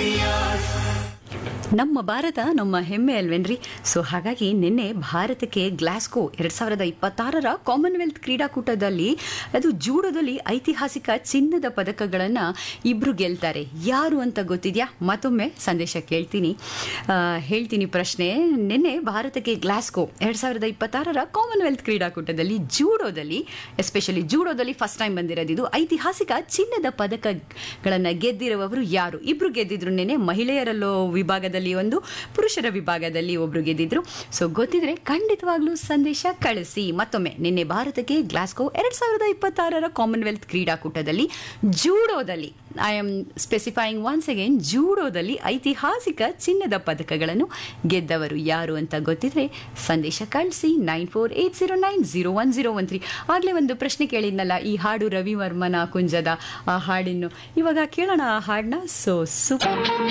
ನಮ್ಮ ಭಾರತ ನಮ್ಮ ಹೆಮ್ಮೆ ಅಲ್ವೇನ್ರಿ ಸೊ ಹಾಗಾಗಿ ನಿನ್ನೆ ಭಾರತಕ್ಕೆ ಗ್ಲಾಸ್ಕೋ ಎರಡ್ ಸಾವಿರದ ಇಪ್ಪತ್ತಾರರ ಕಾಮನ್ವೆಲ್ತ್ ಕ್ರೀಡಾಕೂಟದಲ್ಲಿ ಅದು ಜೂಡೋದಲ್ಲಿ ಐತಿಹಾಸಿಕ ಚಿನ್ನದ ಪದಕಗಳನ್ನ ಇಬ್ರು ಗೆಲ್ತಾರೆ ಯಾರು ಅಂತ ಗೊತ್ತಿದ್ಯಾ ಮತ್ತೊಮ್ಮೆ ಸಂದೇಶ ಕೇಳ್ತೀನಿ ಆ, ಹೇಳ್ತೀನಿ ಪ್ರಶ್ನೆ ನಿನ್ನೆ ಭಾರತಕ್ಕೆ ಗ್ಲಾಸ್ಕೋ ಎರಡ್ ಸಾವಿರದ ಇಪ್ಪತ್ತಾರರ ಕಾಮನ್ವೆಲ್ತ್ ಕ್ರೀಡಾಕೂಟದಲ್ಲಿ ಜೂಡೋದಲ್ಲಿ ಎಸ್ಪೆಷಲಿ ಜೂಡೋದಲ್ಲಿ ಫಸ್ಟ್ ಟೈಮ್ ಬಂದಿರೋದು ಇದು ಐತಿಹಾಸಿಕ ಚಿನ್ನದ ಪದಕಗಳನ್ನ ಗೆದ್ದಿರುವವರು ಯಾರು ಇಬ್ರು ಗೆದ್ದಿದ್ರು ನೆನೆ ಮಹಿಳೆಯರಲ್ಲೋ ವಿಭಾಗದಲ್ಲಿ ಒಂದು ಪುರುಷರ ವಿಭಾಗದಲ್ಲಿ ಒಬ್ರು ಗೆದ್ದಿದ್ರು ಸೊ ಗೊತ್ತಿದ್ರೆ ಖಂಡಿತವಾಗ್ಲೂ ಸಂದೇಶ ಕಳಿಸಿ ಮತ್ತೊಮ್ಮೆ ನಿನ್ನೆ ಭಾರತಕ್ಕೆ ಗ್ಲಾಸ್ಕೋ ಎರಡ್ ಸಾವಿರದ ಇಪ್ಪತ್ತಾರರ ಕಾಮನ್ವೆಲ್ತ್ ಕ್ರೀಡಾಕೂಟದಲ್ಲಿ ಜೂಡೋದಲ್ಲಿ I am specifying once again ಜೂಡೋದಲ್ಲಿ ಐತಿಹಾಸಿಕ ಚಿನ್ನದ ಪದಕಗಳನ್ನು ಗೆದ್ದವರು ಯಾರು ಅಂತ ಗೊತ್ತಿದ್ರೆ ಸಂದೇಶ ಕಳಿಸಿ nine four eight zero nine zero one zero one three ಆಗಲೇ ಒಂದು ಪ್ರಶ್ನೆ ಕೇಳಿದ್ನಲ್ಲ ಈ ಹಾಡು ರವಿವರ್ಮನ ಕುಂಜದ ಆ ಹಾಡಿನ್ನು ಇವಾಗ ಕೇಳೋಣ ಆ ಹಾಡನ್ನ ಸೊ ಸೂಪರ್